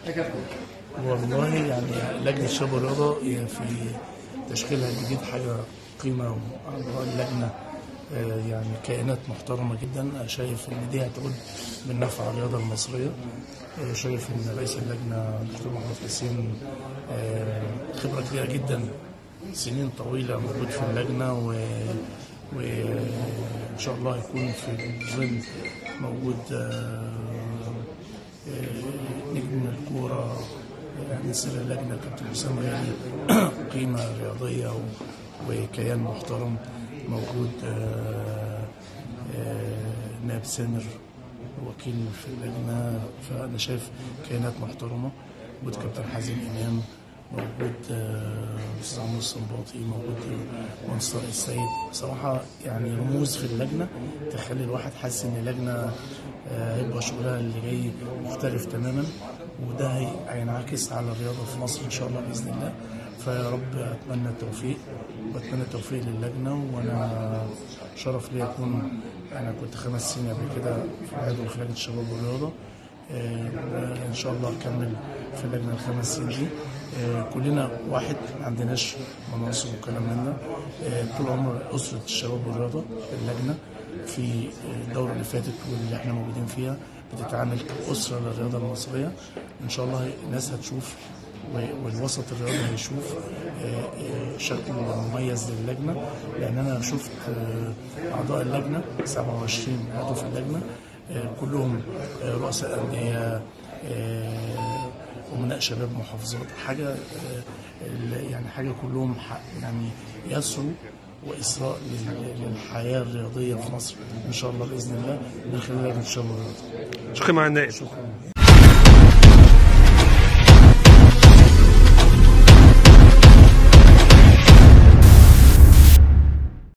والله يعني لجنة شباب الرياضة هي في تشكيلها الجديد حاجة قيمة وأعضاء اللجنة آه، يعني كائنات محترمة جدا أنا شايف إن دي هتعود بالنفع على الرياضة المصرية آه، شايف إن رئيس اللجنة دكتور محمد حسين آه، خبرة كبيرة جدا سنين طويلة موجود في اللجنة و وإن شاء الله يكون في الظل موجود آه، آه، نجم الكورة يعني سر اللجنة كابتن حسام غالي قيمة رياضية و- وكيان محترم موجود آه، آه، نائب سامر وكيل في اللجنة فأنا شايف كيانات محترمة موجود كابتن حازم إمام موجود آه، أستاذ عمرو الصنباطي موجود آه، منصور السيد صراحة يعني رموز في اللجنة تخلي الواحد حاسس إن اللجنة آه، هيبقى شغلها اللي جاي مختلف تماما وده هي- هينعكس على الرياضة في مصر إن شاء الله بإذن الله فيا رب أتمنى التوفيق وأتمنى التوفيق للجنة وأنا شرف لي أكون أنا كنت خمس سنين قبل كده في عضو في لجنة الشباب والرياضة آه، ان شاء الله اكمل في اللجنه الخمس سنين دي آه، كلنا واحد ما عندناش مناصب وكلام من ده آه، طول عمر اسره الشباب والرياضه في اللجنه في الدوره اللي فاتت واللي احنا موجودين فيها بتتعامل كاسره للرياضه المصريه ان شاء الله الناس هتشوف و- والوسط الرياضي هيشوف آه، آه، شكل مميز للجنه لان انا شفت آه، اعضاء اللجنه 27 عضو في اللجنه آه، كلهم آه، رؤساء انديه آه، امناء شباب محافظات حاجه آه، ال- يعني حاجه كلهم ح- يعني يسروا واسراء لل- للحياه الرياضيه في مصر ان شاء الله باذن الله من خلال لجنه الشباب والرياضه شكرا مع النائب شكرا